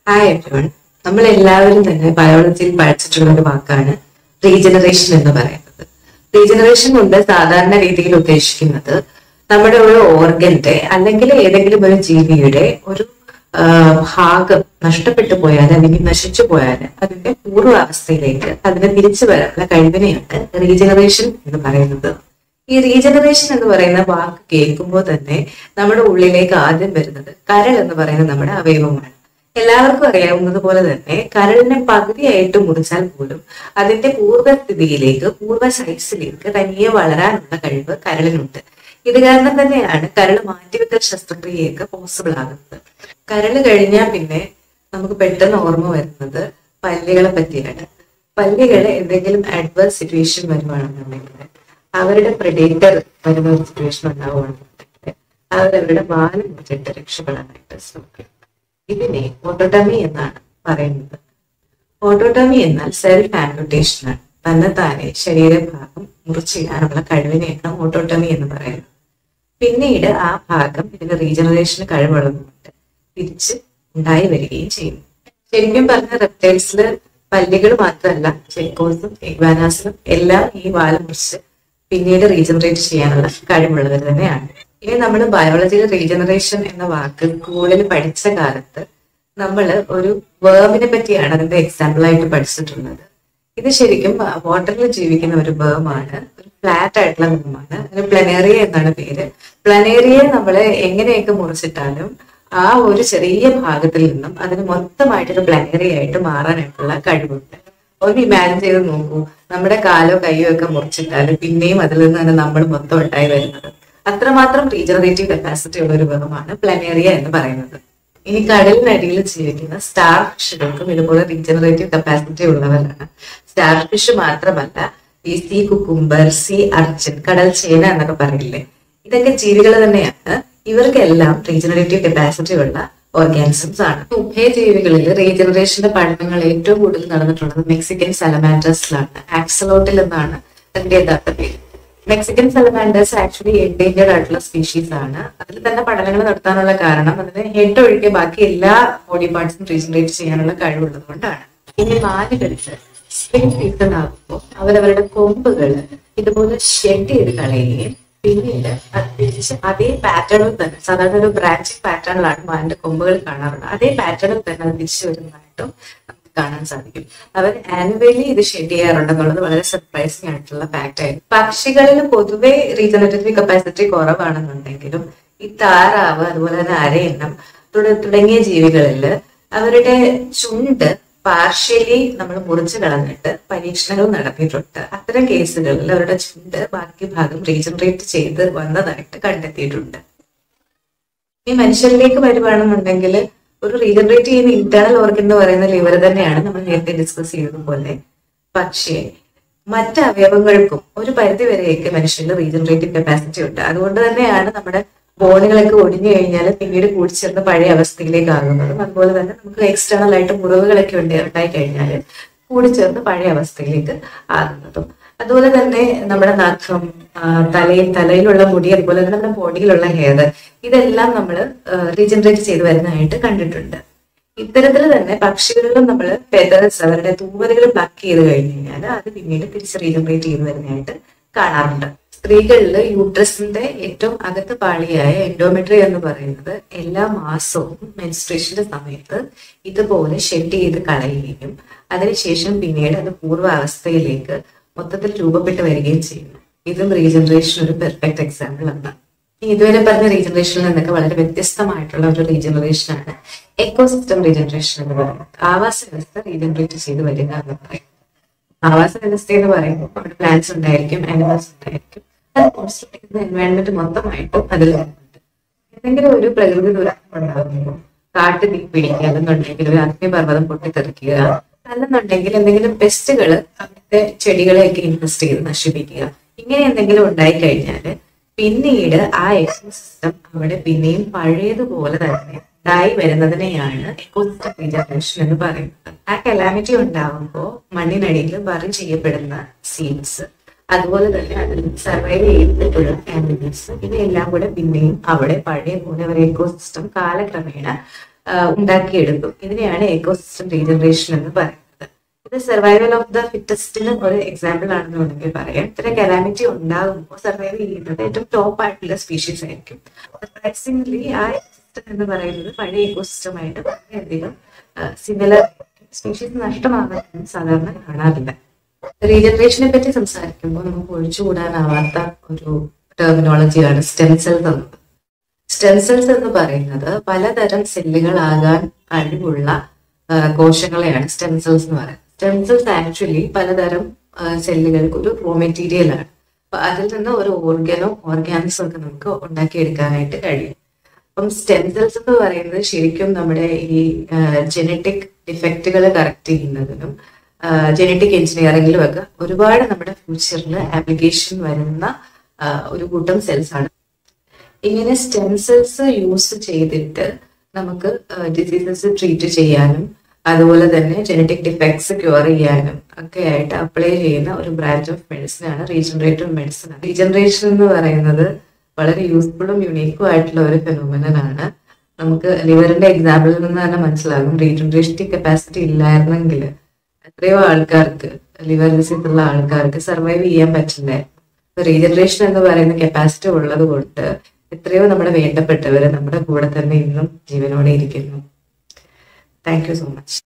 hi everyone നമ്മൾ എല്ലാവരും തന്നെ ബയോളജിയിൽ പഠിച്ചിട്ടുള്ള ഒരു വാക്കാണ് റീജനറേഷൻ എന്ന് പറയുന്നത് റീജനറേഷൻ കൊണ്ട് സാധാരണ രീതിയിൽ ഉദ്ദേശിക്കുന്നത് നമ്മുടെ ഒരു ഓർഗന്റെ അല്ലെങ്കിൽ ഏതെങ്കിലും ഒരു ജീവിയുടെ ഒരു ആ, ഭാഗം നഷ്ടപ്പെട്ടു പോയാൽ അല്ലെങ്കിൽ നശിച്ചു പോയാൽ അതിന്റെ പൂർവ്വാവസ്ഥയിലേക്ക് അതിനെ തിരിച്ചു വരാനുള്ള കഴിവിനെയാണ് റീജനറേഷൻ എന്ന് പറയുന്നത് ഈ റീജനറേഷൻ എന്ന് പറയുന്ന വാക്ക് കേൾക്കുമ്പോൾ തന്നെ നമ്മുടെ ഉള്ളിലേക്ക് ആദ്യം വരുന്നത് കരൾ എന്ന് പറയുന്ന നമ്മുടെ അവയവമാണ് എല്ലാവർക്കും അറിയാവുന്നത് പോലെ തന്നെ കരളിനെ പകുതിയായിട്ട് മുറിച്ചാൽ പോലും അതിന്റെ പൂർവ്വസ്ഥിതിയിലേക്ക് പൂർവ്വ സൈസിലേക്ക് തനിയെ വളരാനുള്ള കഴിവ് കരളിനുണ്ട് ഇത് കാരണം തന്നെയാണ് കരൾ മാറ്റിവെക്കൽ ശസ്ത്രക്രിയയൊക്കെ പോസിബിൾ ആകുന്നത് കരള് കഴിഞ്ഞാൽ പിന്നെ നമുക്ക് പെട്ടെന്ന് ഓർമ്മ വരുന്നത് പല്ലുകളെ പറ്റിയാണ് പല്ലുകള് എന്തെങ്കിലും അഡ്വേഴ്സ് സിറ്റുവേഷൻ വരുവാണെന്നുണ്ടെങ്കിൽ അവരുടെ പ്രെഡേറ്റർ വരുന്ന ഒരു സിറ്റുവേഷൻ ഉണ്ടാവുകയാണെന്നുണ്ടെങ്കിൽ അവരവരുടെ വാല് മുറിച്ചിട്ട് രക്ഷപ്പെടാനായിട്ട് ശ്രമിക്കും ഇതിനെ ഓട്ടോട്ടമി എന്നാണ് പറയുന്നത് ഓട്ടോട്ടമി എന്നാൽ സെൽഫ് ആംപ്യൂട്ടേഷൻ ആണ് തന്നെത്താനെ ശരീരഭാഗം മുറിച്ചിടാനുള്ള കഴിവിനെയാണ് ഓട്ടോട്ടമി എന്ന് പറയുന്നത് പിന്നീട് ആ ഭാഗം ഇതിന് റീജനറേഷന് കഴിവുള്ളതുകൊണ്ട് തിരിച്ച് ഉണ്ടായി വരികയും ചെയ്യും ശരിക്കും പറഞ്ഞ റെപ്റ്റൈൽസില് പല്ലുകൾ മാത്രമല്ല ചെക്കോസും ഇഗ്വാനാസും എല്ലാം ഈ വാല് മുറിച്ച് പിന്നീട് റീജനറേറ്റ് ചെയ്യാനുള്ള കഴിവുള്ളവർ തന്നെയാണ് ഇനി നമ്മൾ ബയോളജിയിൽ റീജനറേഷൻ എന്ന വാക്ക് കൂടുതൽ പഠിച്ച കാലത്ത് നമ്മൾ ഒരു വേർബിനെ പറ്റിയാണ് അതിന്റെ എക്സാമ്പിൾ ആയിട്ട് പഠിച്ചിട്ടുള്ളത് ഇത് ശരിക്കും വാട്ടറിൽ ജീവിക്കുന്ന ഒരു വേർമാണ് ഒരു ഫ്ലാറ്റ് ആയിട്ടുള്ള വേർമാണ് അതിന് പ്ലനേറിയ എന്നാണ് പേര് പ്ലനേറിയെ നമ്മൾ എങ്ങനെയൊക്കെ മുറിച്ചിട്ടാലും ആ ഒരു ചെറിയ ഭാഗത്തിൽ നിന്നും അതിന് മൊത്തമായിട്ടൊരു പ്ലനേറിയ ആയിട്ട് മാറാനായിട്ടുള്ള കഴിവുണ്ട് ഒന്ന് ഇമാജിൻ ചെയ്ത് നോക്കൂ നമ്മുടെ കാലോ കൈയോ ഒക്കെ മുറിച്ചിട്ടാലും പിന്നെയും അതിൽ നിന്ന് തന്നെ നമ്മൾ മൊത്തം ഉണ്ടായി വരുന്നത് അത്രമാത്രം റീജനറേറ്റീവ് കപ്പാസിറ്റി ഉള്ള ഒരു വേർമാണ് പ്ലനേറിയ എന്ന് പറയുന്നത് ഇനി കടലിനടിയിൽ ജീവിക്കുന്ന സ്റ്റാർ ഫിഷുകൾക്കും ഇതുപോലെ റീജനറേറ്റീവ് കപ്പാസിറ്റി ഉള്ളവരാണ് സ്റ്റാർ ഫിഷ് മാത്രമല്ല ഈ സീ കുക്കുംബർ സീ അർച്ചൻ കടൽ ചേന എന്നൊക്കെ പറയില്ലേ ഇതൊക്കെ ജീവികൾ തന്നെയാണ് ഇവർക്കെല്ലാം റീജനറേറ്റീവ് കപ്പാസിറ്റി ഉള്ള ഓർഗാനിസംസ് ആണ് ഉഭയജീവികളിൽ റീജനറേഷന്റെ പഠനങ്ങൾ ഏറ്റവും കൂടുതൽ നടന്നിട്ടുള്ളത് മെക്സിക്കൻ സലമാൻഡേഴ്സിലാണ് ആക്സലോട്ടിൽ എന്നാണ് അതിന്റെ യഥാർത്ഥ പേര് മെക്സിക്കൻ സലമാൻഡേഴ്സ് ആക്ച്വലി എൻഡേഞ്ചേർഡ് ആയിട്ടുള്ള സ്പീഷീസ് ആണ് അതിൽ തന്നെ പഠനങ്ങൾ നടത്താനുള്ള കാരണം അതിന് ഹെഡ് ഒഴികെ ബാക്കി എല്ലാ ബോഡി പാർട്സും റീജനറേറ്റ് ചെയ്യാനുള്ള കഴിവുള്ളത് കൊണ്ടാണ് ഇനി മാനുകൾക്ക് സ്പ്രിംഗ് സീസൺ ആകുമ്പോൾ അവരവരുടെ കൊമ്പുകൾ ഇതുപോലെ ഷെഡ് ചെയ്ത് കളയുകയും പിന്നീട് അത് തിരിച്ച് അതേ പാറ്റേണിൽ തന്നെ സാധാരണ ഒരു ബ്രാഞ്ചിങ് പാറ്റേണിലാണ് മാനിന്റെ കൊമ്പുകൾ കാണാറുള്ളത് അതേ പാറ്റേണിൽ തന്നെ അത് തിരിച്ചു വരുന്നതായിട്ടും നമുക്ക് കാണാൻ സാധിക്കും അവർ ആനുവലി ഇത് ഷെഡ് ചെയ്യാറുണ്ടെന്നുള്ളത് വളരെ സർപ്രൈസിംഗ് ആയിട്ടുള്ള ഫാക്ട് ആയിരുന്നു പക്ഷികളിൽ പൊതുവെ റീജനറേറ്റീവ് കപ്പാസിറ്റി കുറവാണെന്നുണ്ടെങ്കിലും ഈ താറാവ് അതുപോലെ തന്നെ അരയന്നം തുട- തുടങ്ങിയ ജീവികളിൽ അവരുടെ ചുണ്ട് പാർഷ്യലി നമ്മൾ മുറിച്ച് കളഞ്ഞിട്ട് പരീക്ഷണങ്ങൾ നടത്തിയിട്ടുണ്ട് അത്തരം കേസുകളിൽ അവരുടെ ചുണ്ട് ബാക്കി ഭാഗം റീജനറേറ്റ് ചെയ്ത് വന്നതായിട്ട് കണ്ടെത്തിയിട്ടുണ്ട് ഈ മനുഷ്യരിലേക്ക് വരുവാണെന്നുണ്ടെങ്കിൽ ഒരു റീജനറേറ്റ് ചെയ്യുന്ന ഇന്റേണൽ ഓർഗൻ എന്ന് പറയുന്ന ലിവർ തന്നെയാണ് നമ്മൾ നേരത്തെ ഡിസ്കസ് ചെയ്തതുപോലെ പക്ഷേ മറ്റ് അവയവങ്ങൾക്കും ഒരു പരിധി വരെയൊക്കെ മനുഷ്യരിൽ റീജനറേറ്റീവ് കപ്പാസിറ്റി ഉണ്ട് അതുകൊണ്ട് തന്നെയാണ് നമ്മുടെ ബോണുകളൊക്കെ ഒടിഞ്ഞു കഴിഞ്ഞാൽ പിന്നീട് കൂടിച്ചേർന്ന് പഴയ അവസ്ഥയിലേക്ക് ആകുന്നതും അതുപോലെ തന്നെ നമുക്ക് എക്സ്റ്റേണൽ ആയിട്ട് മുറിവുകളൊക്കെ ഉണ്ട് ഉണ്ടായി കഴിഞ്ഞാൽ കൂടിച്ചേർന്ന് പഴയ അവസ്ഥയിലേക്ക് ആകുന്നതും അതുപോലെ തന്നെ നമ്മുടെ നഖം ആ, തലയിൽ തലയിലുള്ള മുടി അതുപോലെ തന്നെ നമ്മുടെ ബോഡിയിലുള്ള ഹെയർ ഇതെല്ലാം നമ്മൾ റീജനറേറ്റ് ചെയ്ത് വരുന്നതായിട്ട് കണ്ടിട്ടുണ്ട് ഇത്തരത്തിൽ തന്നെ പക്ഷികളിലും നമ്മൾ ഫെതേഴ്സ് അവരുടെ തൂവലുകൾ പ്ലക്ക് ചെയ്ത് കഴിഞ്ഞ് കഴിഞ്ഞാൽ അത് പിന്നീട് തിരിച്ച് റീജനറേറ്റ് ചെയ്ത് വരുന്നതായിട്ട് കാണാറുണ്ട് സ്ത്രീകളിൽ യൂട്രസിന്റെ ഏറ്റവും അകത്ത് പാളിയായ എൻഡോമെട്രി എന്ന് പറയുന്നത് എല്ലാ മാസവും മെൻസ്ട്രേഷന്റെ സമയത്ത് ഇതുപോലെ ഷെഡ് ചെയ്ത് കളയുകയും അതിനുശേഷം പിന്നീട് അത് പൂർവ്വാവസ്ഥയിലേക്ക് മൊത്തത്തിൽ രൂപപ്പെട്ട് വരികയും ചെയ്യുന്നു ഇതും റീജനറേഷൻ ഒരു പെർഫെക്റ്റ് എക്സാമ്പിൾ ആണ് ഇനി ഇതുവരെ പറഞ്ഞ റീജനറേഷനിൽ നിന്നൊക്കെ വളരെ വ്യത്യസ്തമായ ഒരു റീജനറേഷൻ ആണ് എക്കോസിസ്റ്റം റീജനറേഷൻ എന്ന് പറയുന്നത് ആവാസ വ്യവസ്ഥ റീജനറേറ്റ് ചെയ്ത് വരിക എന്ന് പറയും ആവാസ വ്യവസ്ഥ എന്ന് പറയുമ്പോൾ അവിടെ പ്ലാന്റ്സ് ഉണ്ടായിരിക്കും ആനിമൽസ് ഉണ്ടായിരിക്കും അത് കോൺസ്ട്രക്ട് ചെയ്യുന്ന എൻവയൺമെന്റ് മൊത്തമായിട്ടും അതിൽ വരുന്നുണ്ട് എന്തെങ്കിലും ഒരു പ്രകൃതി ദുരന്തം ഉണ്ടാകുമ്പോൾ കാട്ട് തീ പിടിക്കുക അല്ലെന്നുണ്ടെങ്കിൽ ഒരു അഗ്നിപർവ്വതം പൊട്ടിത്തെറിക്കുക അല്ലെന്നുണ്ടെങ്കിൽ എന്തെങ്കിലും പെസ്റ്റുകൾ അവിടുത്തെ ചെടികളെയൊക്കെ ഇൻവെസ്റ്റ് ചെയ്ത് നശിപ്പിക്കുക ഇങ്ങനെ എന്തെങ്കിലും ഉണ്ടായി കഴിഞ്ഞാല് പിന്നീട് ആ എക്കോസിസ്റ്റം അവിടെ പിന്നെയും പഴയതുപോലെ തന്നെ ഉണ്ടായി വരുന്നതിനെയാണ് എക്കോസിസ്റ്റം റീജനറേഷൻ എന്ന് പറയുന്നത് ആ കലാമിറ്റി ഉണ്ടാവുമ്പോൾ മണ്ണിനടിയിൽ ബറി ചെയ്യപ്പെടുന്ന സീഡ്സ് അതുപോലെ തന്നെ അതിൽ സർവൈവ് ചെയ്തിട്ടുള്ള ആനിമൽസ് ഇവയെല്ലാം കൂടെ പിന്നെയും അവിടെ പഴയ പോലെ ഒരു എക്കോസിസ്റ്റം കാലക്രമേണ ഉണ്ടാക്കിയെടുക്കും ഇതിനെയാണ് എക്കോസിസ്റ്റം റീജനറേഷൻ എന്ന് പറയുന്നത് ഇത് സർവൈവൽ ഓഫ് ദ ഫിറ്റസ്റ്റിന് ഒരു എക്സാമ്പിൾ ആണെന്ന് വേണമെങ്കിൽ പറയാം ഇത്ര കലാമിറ്റി ഉണ്ടാകുമ്പോൾ സർവൈവ് ചെയ്യുന്നത് ഏറ്റവും ടോപ്പ് ആയിട്ടുള്ള സ്പീഷീസ് ആയിരിക്കും സർപ്രൈസിംഗ്ലി ആ എക്കോസിസ്റ്റം എന്ന് പറയുന്നത് പഴയ എക്കോസിസ്റ്റമായിട്ട് വളരെയധികം സിമിലർ സ്പീഷീസ് നഷ്ടമാകാൻ സാധാരണ കാണാറില്ല റീജനറേഷനെ പറ്റി സംസാരിക്കുമ്പോൾ നമുക്ക് ഒഴിച്ചുകൂടാനാവാത്ത ഒരു ടെർമിനോളജിയാണ് സ്റ്റെം സെൽസ് എന്നത് സ്റ്റെം സെൽസ് എന്ന് പറയുന്നത് പലതരം സെല്ലുകളാകാൻ കഴിവുള്ള ആ, കോശങ്ങളെയാണ് സ്റ്റെം സെൽസ് എന്ന് പറയുന്നത് സ്റ്റെം സെൽസ് ആക്ച്വലി പലതരം സെല്ലുകൾക്ക് ഒരു റോ മെറ്റീരിയൽ ആണ് അപ്പൊ അതിൽ നിന്ന് ഒരു ഓർഗനോ ഓർഗാനിസം ഒക്കെ നമുക്ക് ഉണ്ടാക്കിയെടുക്കാനായിട്ട് കഴിയും അപ്പം സ്റ്റെം സെൽസ് എന്ന് പറയുന്നത് ശരിക്കും നമ്മുടെ ഈ ജനറ്റിക് ഡിഫക്റ്റുകൾ കറക്റ്റ് ചെയ്യുന്നതിനും ജനറ്റിക് എഞ്ചിനീയറിംഗിലും ഒക്കെ ഒരുപാട് നമ്മുടെ ഫ്യൂച്ചറിൽ ആപ്ലിക്കേഷൻ വരുന്ന ആ, ഒരു കൂട്ടം സെൽസ് ആണ് ഇങ്ങനെ സ്റ്റെം സെൽസ് യൂസ് ചെയ്തിട്ട് നമുക്ക് ഡിസീസസ് ട്രീറ്റ് ചെയ്യാനും അതുപോലെ തന്നെ ജനറ്റിക് ഡിഫക്ട്സ് ക്യൂർ ചെയ്യാനും ഒക്കെ ആയിട്ട് അപ്ലൈ ചെയ്യുന്ന ഒരു ബ്രാഞ്ച് ഓഫ് മെഡിസിൻ ആണ് റീജനറേറ്റീവ് മെഡിസിൻ റീജനറേഷൻ എന്ന് പറയുന്നത് വളരെ യൂസ്ഫുള്ളും യുണീക്കും ആയിട്ടുള്ള ഒരു ഫെനോമിനൻ ആണ് നമുക്ക് ലിവറിന്റെ എക്സാമ്പിളിൽ നിന്ന് തന്നെ മനസ്സിലാകും റീജനറേഷൻ കപ്പാസിറ്റി ഇല്ലായിരുന്നെങ്കിൽ എത്രയോ ആൾക്കാർക്ക് ലിവർ ഡിസീസ് ഉള്ള ആൾക്കാർക്ക് സർവൈവ് ചെയ്യാൻ പറ്റില്ല റീജനറേഷൻ എന്ന് പറയുന്ന കപ്പാസിറ്റി ഉള്ളത് കൊണ്ട് എത്രയോ നമ്മുടെ വേണ്ടപ്പെട്ടവര് നമ്മുടെ കൂടെ തന്നെ ഇന്നും ജീവനോടെ ഇരിക്കുന്നു താങ്ക് യു സോ മച്ച്